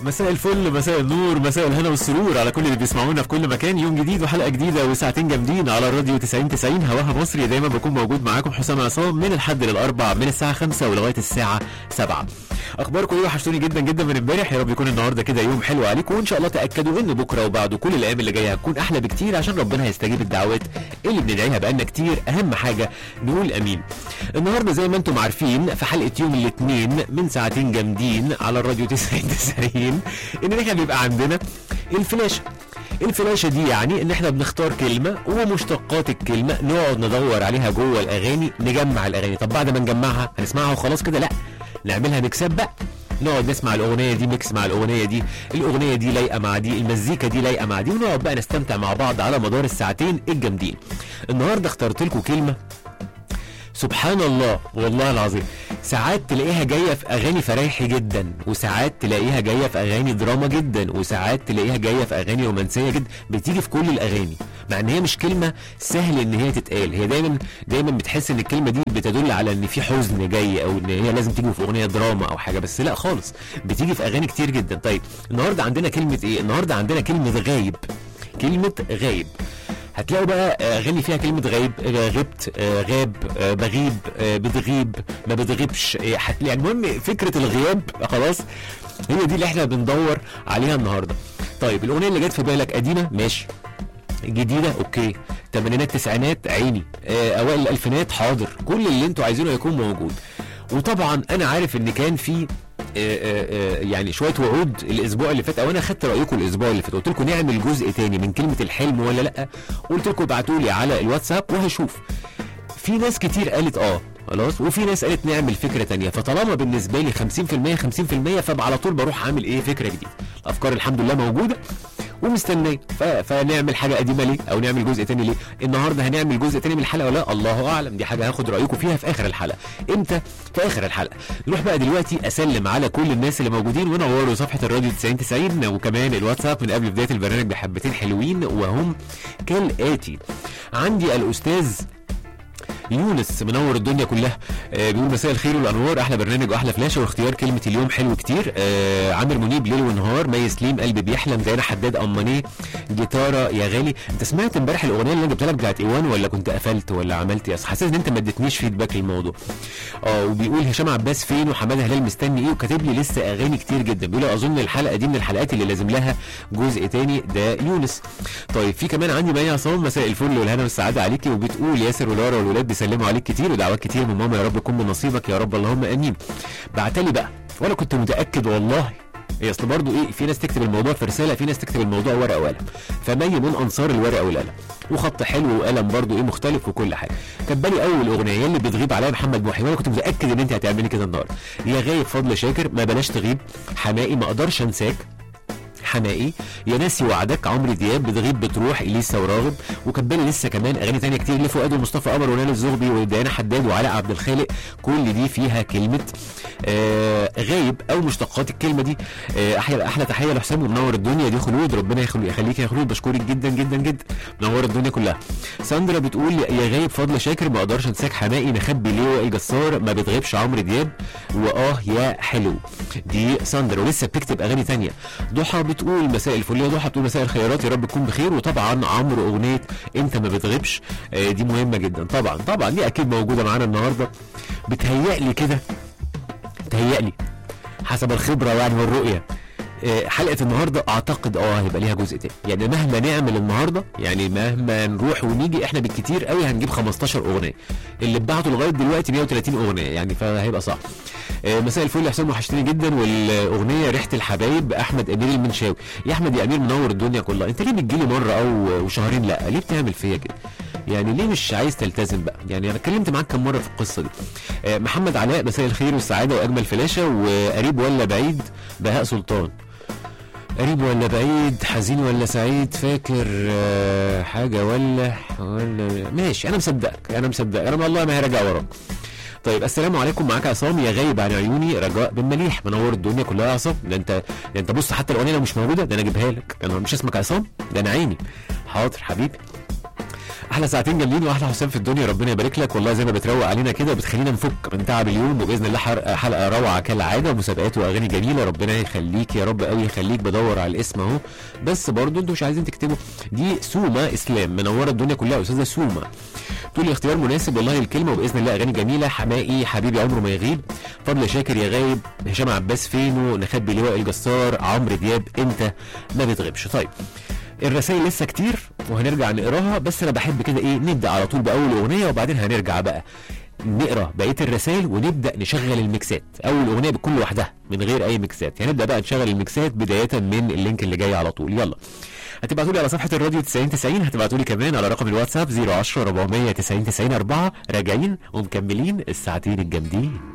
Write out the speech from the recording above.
مساء الفل مساء النور مساء الهنا والسرور على كل اللي بيسمعونا في كل مكان يوم جديد وحلقه جديده وساعتين جامدين على الراديو 90 90 هواها مصري دايما بكون موجود معاكم حسام عصام من الحد للاربع من الساعه 5 ولغايه الساعه 7 اخباركم ايه وحشتوني جدا جدا من امبارح يا رب يكون النهارده كده يوم حلو عليكم وان شاء الله تاكدوا ان بكره وبعده كل الايام اللي جايه هتكون احلى بكتير عشان ربنا هيستجيب الدعوات اللي بندعيها بقالنا كتير اهم حاجه نقول امين النهارده زي ما انتم عارفين في حلقه يوم الاثنين من ساعتين جامدين على الراديو 90 90 ان احنا بيبقى عندنا الفلاشه الفلاشه دي يعني ان احنا بنختار كلمه ومشتقات الكلمه نقعد ندور عليها جوه الاغاني نجمع الاغاني طب بعد ما نجمعها هنسمعها وخلاص كده لا نعملها ميكسات بقى نقعد نسمع الاغنيه دي ميكس مع الاغنيه دي الاغنيه دي لايقه مع دي المزيكا دي لايقه مع دي ونقعد بقى نستمتع مع بعض على مدار الساعتين الجامدين النهارده اخترت لكم كلمه سبحان الله والله العظيم ساعات تلاقيها جايه في اغاني فرايحي جدا وساعات تلاقيها جايه في اغاني دراما جدا وساعات تلاقيها جايه في اغاني رومانسيه جدا بتيجي في كل الاغاني مع ان هي مش كلمه سهل ان هي تتقال هي دايما دايما بتحس ان الكلمه دي بتدل على ان في حزن جاي او ان هي لازم تيجي في اغنيه دراما او حاجه بس لا خالص بتيجي في اغاني كتير جدا طيب النهارده عندنا كلمه ايه النهارده عندنا كلمه غايب كلمه غايب هتلاقوا بقى اغاني فيها كلمه غايب آه، غبت آه، غاب آه، بغيب آه، بتغيب ما بتغيبش آه، هت- يعني المهم فكره الغياب خلاص هي دي اللي احنا بندور عليها النهارده طيب الاغنيه اللي جت في بالك قديمه ماشي جديده اوكي تمانينات تسعينات عيني آه، اوائل الالفينات حاضر كل اللي انتوا عايزينه يكون موجود وطبعا انا عارف ان كان في آه، آه، آه، يعني شويه وعود الاسبوع اللي فات او انا خدت رايكم الاسبوع اللي فات قلت لكم نعمل جزء تاني من كلمه الحلم ولا لا قلت لكم ابعتوا لي على الواتساب وهشوف في ناس كتير قالت اه خلاص وفي ناس قالت نعمل فكره تانية فطالما بالنسبه لي 50% 50% فعلى طول بروح عامل ايه فكره جديده الافكار الحمد لله موجوده ومستنيه ف... فنعمل حاجه قديمه ليه او نعمل جزء تاني ليه النهارده هنعمل جزء تاني من الحلقه ولا لا الله اعلم دي حاجه هاخد رايكم فيها في اخر الحلقه امتى في اخر الحلقه نروح بقى دلوقتي اسلم على كل الناس اللي موجودين ونوروا صفحه الراديو 90 90 وكمان الواتساب من قبل بدايه البرنامج بحبتين حلوين وهم كالاتي عندي الاستاذ يونس منور الدنيا كلها آه بيقول مساء الخير والانوار احلى برنامج واحلى فلاشه واختيار كلمه اليوم حلو كتير آه عامر منيب ليل ونهار مي سليم قلبي بيحلم زينا حداد امانيه جيتاره يا غالي انت سمعت امبارح الاغنيه اللي انا جبتها لك بتاعت ايوان ولا كنت قفلت ولا عملت ايه أصل حاسس ان انت ما اديتنيش فيدباك للموضوع اه وبيقول هشام عباس فين وحماده هلال مستني ايه وكاتب لي لسه اغاني كتير جدا بيقول اظن الحلقه دي من الحلقات اللي لازم لها جزء تاني ده يونس طيب في كمان عندي مي عصام مساء الفل والهنا والسعاده عليكي وبتقول ياسر ولارا والولاد بيسلموا عليك كتير ودعوات كتير من ماما يا رب يكون من نصيبك يا رب اللهم امين بعتلي بقى وانا كنت متاكد والله هي اصل برضه ايه في ناس تكتب الموضوع في رساله في ناس تكتب الموضوع ورقه وقلم فمي من انصار الورقه والقلم وخط حلو وقلم برضه ايه مختلف وكل حاجه كان بالي اول اغنيه اللي بتغيب عليها محمد محي وانا كنت متاكد ان انت هتعملي كده النهارده يا غايب فضل شاكر ما بلاش تغيب حمائي ما اقدرش انساك حمائي يا ناسي وعدك عمرو دياب بتغيب بتروح اليسا وراغب وكان بالي لسه كمان اغاني تانية كتير لفؤاد ومصطفى قمر ونال الزغبي وديانا حداد وعلاء عبد الخالق كل دي فيها كلمه آه غايب او مشتقات الكلمه دي آه احلى احلى تحيه لحسام ومنور الدنيا دي خلود ربنا يخلي يخليك يا خلود بشكرك جدا جدا جدا منور الدنيا كلها ساندرا بتقول يا غايب فضل شاكر ما اقدرش انساك حمائي نخبي ليه وائل جسار ما بتغيبش عمرو دياب واه يا حلو دي ساندرا ولسه بتكتب اغاني تانية ضحى بتقول مساء الفل يا ضحى بتقول مساء الخيرات يا رب تكون بخير وطبعا عمرو اغنيه انت ما بتغيبش آه، دي مهمه جدا طبعا طبعا دي اكيد موجوده معانا النهارده بتهيألي كده بتهيألي حسب الخبره يعني والرؤيه آه، حلقه النهارده اعتقد اه هيبقى ليها جزء تاني يعني مهما نعمل النهارده يعني مهما نروح ونيجي احنا بالكتير قوي هنجيب 15 اغنيه اللي اتبعتوا لغايه دلوقتي 130 اغنيه يعني فهيبقى صعب آه، مساء الفل يا حسام وحشتني جدا والاغنيه ريحه الحبايب احمد امير المنشاوي يا احمد يا امير منور الدنيا كلها انت ليه بتجيلي مره او وشهرين لا ليه بتعمل فيا كده يعني ليه مش عايز تلتزم بقى يعني انا اتكلمت معاك كم مره في القصه دي آه، محمد علاء مساء الخير والسعاده واجمل فلاشه وقريب ولا بعيد بهاء سلطان قريب ولا بعيد حزين ولا سعيد فاكر آه، حاجه ولا ولا ماشي انا مصدقك انا مصدقك انا والله ما هرجع وراك طيب السلام عليكم معاك عصام يا غايب عن عيوني رجاء بن مليح منور الدنيا كلها يا عصام ده انت ده انت بص حتى الاغنيه لو مش موجوده ده انا اجيبها لك انا مش اسمك عصام ده انا عيني حاضر حبيبي احلى ساعتين جامدين واحلى حسام في الدنيا ربنا يبارك لك والله زي ما بتروق علينا كده وبتخلينا نفك من تعب اليوم وباذن الله حلقه حلقه روعه كالعاده مسابقات واغاني جميله ربنا يخليك يا رب قوي يخليك بدور على الاسم اهو بس برضو انتوا مش عايزين تكتبوا دي سوما اسلام منوره الدنيا كلها يا استاذه سوما تقول لي اختيار مناسب والله الكلمه وباذن الله اغاني جميله حمائي حبيبي عمره ما يغيب فضل شاكر يا غايب هشام عباس فينو نخبي لواء الجسار عمرو دياب انت ما بتغيبش طيب الرسائل لسه كتير وهنرجع نقراها بس انا بحب كده ايه نبدا على طول باول اغنيه وبعدين هنرجع بقى نقرا بقيه الرسائل ونبدا نشغل الميكسات اول اغنيه بكل لوحدها من غير اي ميكسات هنبدا بقى نشغل الميكسات بدايه من اللينك اللي جاي على طول يلا هتبعتوا لي على صفحه الراديو 90 90 هتبعتوا لي كمان على رقم الواتساب 010 490 90 4 راجعين ومكملين الساعتين الجامدين